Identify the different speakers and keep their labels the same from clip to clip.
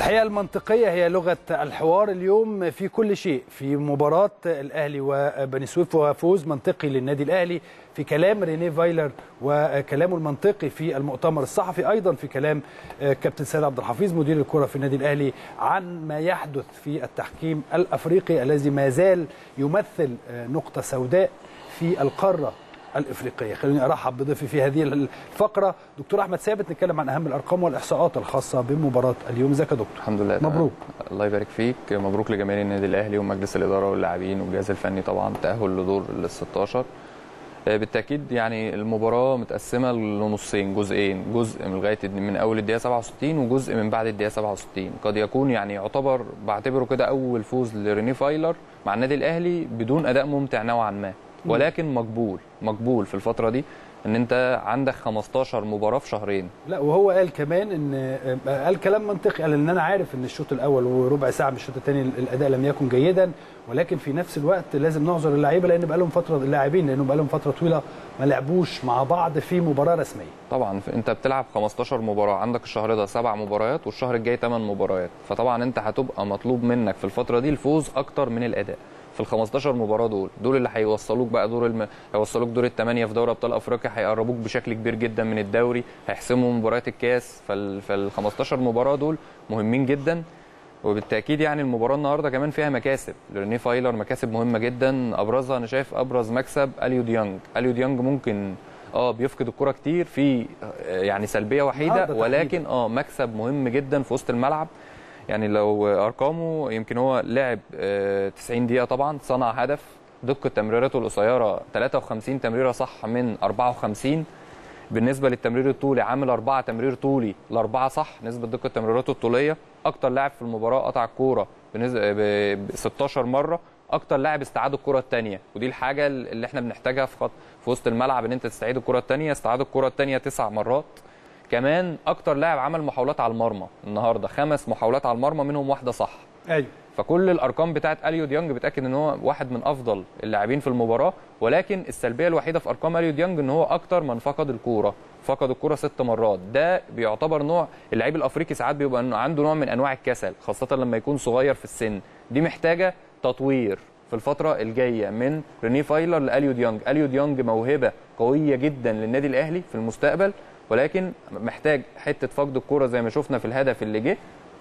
Speaker 1: الحقيقه المنطقيه هي لغه الحوار اليوم في كل شيء في مباراه الاهلي وبني سويف وفوز منطقي للنادي الاهلي في كلام رينيه فايلر وكلامه المنطقي في المؤتمر الصحفي ايضا في كلام كابتن سيد عبد الحفيظ مدير الكره في النادي الاهلي عن ما يحدث في التحكيم الافريقي الذي ما زال يمثل نقطه سوداء في القاره الافريقيه خليني ارحب بضيفي في هذه الفقره دكتور احمد ثابت نتكلم عن اهم الارقام والاحصاءات الخاصه بمباراه اليوم ازيك يا دكتور
Speaker 2: الحمد لله
Speaker 1: مبروك
Speaker 2: الله يبارك فيك مبروك لجماهير النادي الاهلي ومجلس الاداره واللاعبين والجهاز الفني طبعا تاهل لدور ال 16 بالتاكيد يعني المباراه متقسمه لنصين جزئين جزء من لغايه من اول الدقيقه 67 وجزء من بعد الدقيقه 67 قد يكون يعني يعتبر بعتبره كده اول فوز لريني فايلر مع النادي الاهلي بدون اداء ممتع نوعا ما ولكن مقبول مقبول في الفتره دي ان انت عندك 15 مباراه في شهرين
Speaker 1: لا وهو قال كمان ان قال كلام منطقي قال ان انا عارف ان الشوط الاول وربع ساعه من الشوط الثاني الاداء لم يكن جيدا ولكن في نفس الوقت لازم نعذر اللعيبه لان بقى لهم فتره اللاعبين لانه بقى لهم فتره طويله ما لعبوش مع بعض في مباراه رسميه
Speaker 2: طبعا انت بتلعب 15 مباراه عندك الشهر ده سبع مباريات والشهر الجاي 8 مباريات فطبعا انت هتبقى مطلوب منك في الفتره دي الفوز اكتر من الاداء في ال 15 مباراه دول دول اللي هيوصلوك بقى دور الم... هيوصلوك دور الثمانيه في دوري ابطال افريقيا هيقربوك بشكل كبير جدا من الدوري هيحسموا مباريات الكاس فال... فال 15 مباراه دول مهمين جدا وبالتاكيد يعني المباراه النهارده كمان فيها مكاسب لريني فايلر مكاسب مهمه جدا ابرزها انا شايف ابرز مكسب اليو ديانج اليو ديانج ممكن اه بيفقد الكره كتير في يعني سلبيه وحيده ولكن اه مكسب مهم جدا في وسط الملعب يعني لو ارقامه يمكن هو لعب 90 دقيقه طبعا صنع هدف دقه تمريراته القصيره 53 تمريره صح من 54 بالنسبه للتمرير الطولي عامل أربعة تمرير طولي الأربعة صح نسبه دقه تمريراته الطوليه اكتر لاعب في المباراه قطع الكوره ب 16 مره اكتر لاعب استعاد الكره الثانيه ودي الحاجه اللي احنا بنحتاجها في خط في وسط الملعب ان انت تستعيد الكره الثانيه استعاد الكره الثانيه تسع مرات كمان اكتر لاعب عمل محاولات على المرمى النهارده خمس محاولات على المرمى منهم واحده صح
Speaker 1: ايوه
Speaker 2: فكل الارقام بتاعت اليو ديانج بتاكد ان هو واحد من افضل اللاعبين في المباراه ولكن السلبيه الوحيده في ارقام اليو ديانج ان هو اكتر من فقد الكوره فقد الكوره ست مرات ده بيعتبر نوع اللعيب الافريقي ساعات بيبقى عنده نوع من انواع الكسل خاصه لما يكون صغير في السن دي محتاجه تطوير في الفتره الجايه من ريني فايلر لاليو ديانج اليو ديانج موهبه قويه جدا للنادي الاهلي في المستقبل ولكن محتاج حته فقد الكوره زي ما شفنا في الهدف اللي جه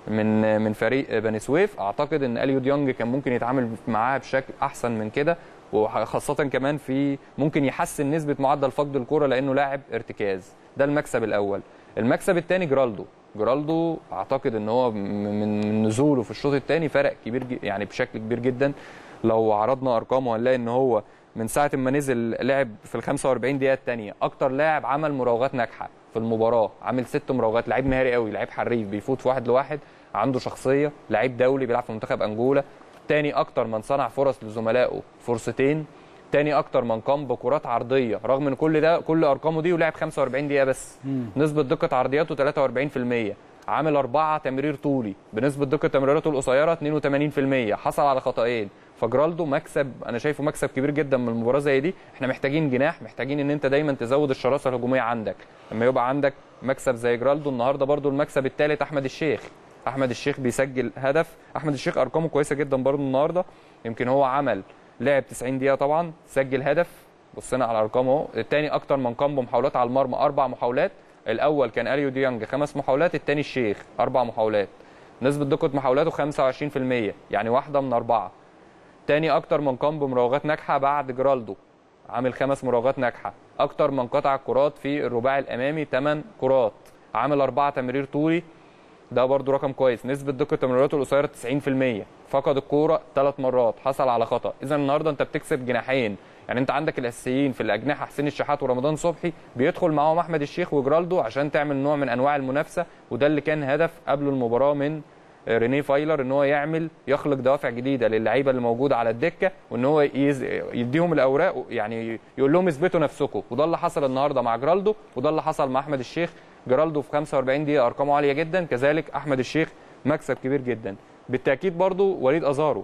Speaker 2: من من فريق بني سويف اعتقد ان اليو ديونج كان ممكن يتعامل معاها بشكل احسن من كده وخاصه كمان في ممكن يحسن نسبه معدل فقد الكوره لانه لاعب ارتكاز ده المكسب الاول المكسب الثاني جرالدو جرالدو اعتقد ان هو من نزوله في الشوط الثاني فرق كبير يعني بشكل كبير جدا لو عرضنا ارقامه هنلاقي ان هو من ساعه ما نزل لعب في ال 45 دقيقه الثانيه اكتر لاعب عمل مراوغات ناجحه في المباراه عامل ست مراوغات لعيب مهاري قوي لعيب حريف بيفوت في واحد لواحد عنده شخصيه لعيب دولي بيلعب في منتخب انجولا تاني اكتر من صنع فرص لزملائه فرصتين تاني اكتر من قام بكرات عرضيه رغم من كل ده كل ارقامه دي ولعب 45 دقيقه بس مم. نسبه دقه عرضياته 43% عامل أربعة تمرير طولي بنسبة دقة تمريراته القصيرة 82% حصل على خطأين فجرالدو مكسب انا شايفه مكسب كبير جدا من المباراه زي دي احنا محتاجين جناح محتاجين ان انت دايما تزود الشراسه الهجوميه عندك لما يبقى عندك مكسب زي جرالدو النهارده برده المكسب الثالث احمد الشيخ احمد الشيخ بيسجل هدف احمد الشيخ ارقامه كويسه جدا برده النهارده يمكن هو عمل لعب 90 دقيقه طبعا سجل هدف بصينا على ارقامه اهو الثاني اكتر من قام بمحاولات على المرمى اربع محاولات الاول كان اليو ديانج خمس محاولات الثاني الشيخ اربع محاولات نسبه دقه محاولاته 25% يعني واحده من اربعه تاني اكتر من قام بمراوغات ناجحه بعد جرالدو عامل خمس مراوغات ناجحه اكتر من قطع الكرات في الرباعي الامامي 8 كرات عامل أربعة تمرير طولي ده برضو رقم كويس نسبه دقه تمريراته القصيره 90% فقد الكوره ثلاث مرات حصل على خطا اذا النهارده انت بتكسب جناحين يعني انت عندك الاساسيين في الاجنحه حسين الشحات ورمضان صبحي بيدخل معاهم احمد الشيخ وجرالدو عشان تعمل نوع من انواع المنافسه وده اللي كان هدف قبل المباراه من رينيه فايلر ان هو يعمل يخلق دوافع جديده للعيبه اللي موجوده على الدكه وان هو يز... يديهم الاوراق يعني يقول لهم اثبتوا نفسكم وده اللي حصل النهارده مع جرالدو وده اللي حصل مع احمد الشيخ جرالدو في 45 دقيقه ارقامه عاليه جدا كذلك احمد الشيخ مكسب كبير جدا بالتاكيد برضو وليد ازارو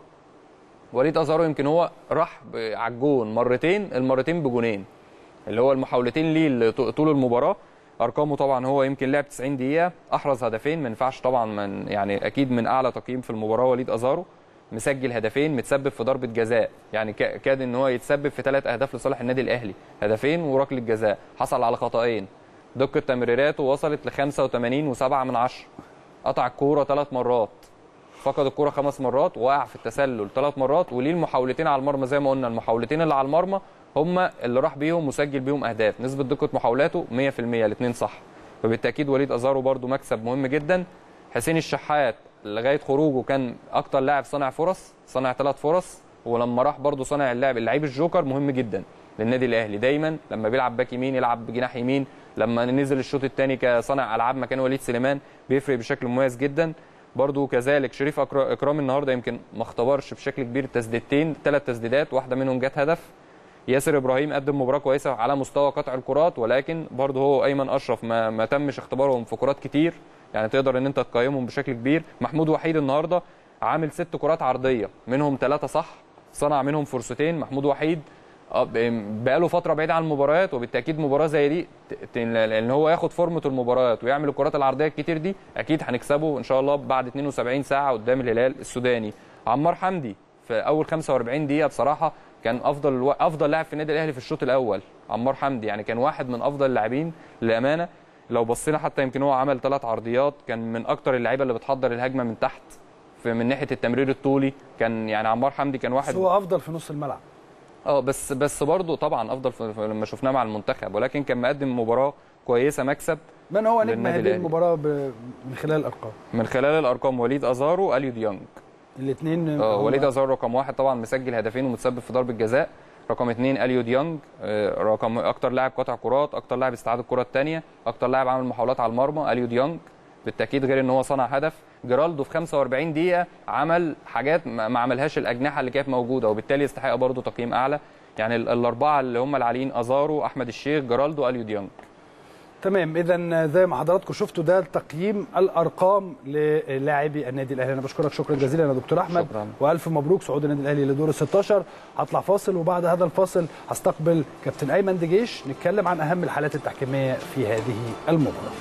Speaker 2: وليد ازارو يمكن هو راح على الجون مرتين المرتين بجونين اللي هو المحاولتين ليه طول المباراه ارقامه طبعا هو يمكن لعب 90 دقيقه احرز هدفين ما ينفعش طبعا من يعني اكيد من اعلى تقييم في المباراه وليد ازارو مسجل هدفين متسبب في ضربه جزاء يعني كا- كاد ان هو يتسبب في ثلاث اهداف لصالح النادي الاهلي هدفين وركله جزاء حصل على خطأين دقه تمريراته وصلت ل 85 و7 من 10 قطع الكوره ثلاث مرات فقد الكرة خمس مرات وقع في التسلل ثلاث مرات وليه المحاولتين على المرمى زي ما قلنا المحاولتين اللي على المرمى هم اللي راح بيهم وسجل بيهم اهداف نسبة دقة محاولاته 100% الاثنين صح فبالتاكيد وليد ازارو برده مكسب مهم جدا حسين الشحات لغايه خروجه كان اكتر لاعب صانع فرص صنع ثلاث فرص ولما راح برده صانع اللعب اللعيب الجوكر مهم جدا للنادي الاهلي دايما لما بيلعب باك يمين يلعب بجناح يمين لما نزل الشوط الثاني كصانع العاب مكان وليد سليمان بيفرق بشكل مميز جدا برضو كذلك شريف أكر- اكرام النهارده يمكن ما اختبرش بشكل كبير تسديدتين ثلاث تسديدات واحده منهم جت هدف ياسر ابراهيم قدم مباراه كويسه على مستوى قطع الكرات ولكن برضه هو ايمن اشرف ما, ما تمش اختبارهم في كرات كتير يعني تقدر ان انت تقيمهم بشكل كبير محمود وحيد النهارده عامل ست كرات عرضيه منهم ثلاثه صح صنع منهم فرصتين محمود وحيد آه، ب- بقاله فتره بعيد عن المباريات وبالتاكيد مباراه زي دي ت- ت- ان هو ياخد فورمه المباريات ويعمل الكرات العرضيه الكتير دي اكيد هنكسبه ان شاء الله بعد 72 ساعه قدام الهلال السوداني عمار حمدي في اول 45 دقيقه بصراحه كان افضل الو... افضل لاعب في النادي الاهلي في الشوط الاول عمار حمدي يعني كان واحد من افضل اللاعبين للامانه لو بصينا حتى يمكن هو عمل ثلاث عرضيات كان من اكتر اللعيبه اللي بتحضر الهجمه من تحت في من ناحيه التمرير الطولي كان يعني عمار حمدي كان واحد
Speaker 1: بس هو افضل في نص الملعب
Speaker 2: اه بس بس برضه طبعا افضل في في- لما شفناه مع المنتخب ولكن كان مقدم مباراه كويسه مكسب
Speaker 1: من هو نجم
Speaker 2: للنادي
Speaker 1: هذه
Speaker 2: الأهلي.
Speaker 1: المباراه ب- من خلال الارقام
Speaker 2: من خلال الارقام وليد ازارو اليو ديانج
Speaker 1: الاثنين
Speaker 2: اه وليد ازارو رقم واحد طبعا مسجل هدفين ومتسبب في ضربه جزاء رقم اثنين اليو ديانج آه، رقم اكتر لاعب قطع كرات اكتر لاعب استعاد الكره الثانيه اكتر لاعب عمل محاولات على المرمى اليو ديانج بالتاكيد غير ان هو صنع هدف جيرالدو في 45 دقيقه عمل حاجات ما ما عملهاش الاجنحه اللي كانت موجوده وبالتالي يستحق برضه تقييم اعلى يعني ال- الاربعه اللي هم العاليين ازارو احمد الشيخ جيرالدو اليو ديانج
Speaker 1: تمام اذا زي ما حضراتكم شفتوا ده تقييم الارقام للاعبي النادي الاهلي انا بشكرك شكرا جزيلا يا دكتور احمد
Speaker 2: شكراً.
Speaker 1: والف مبروك صعود النادي الاهلي لدور ال 16 هطلع فاصل وبعد هذا الفاصل هستقبل كابتن ايمن دجيش نتكلم عن اهم الحالات التحكيميه في هذه المباراه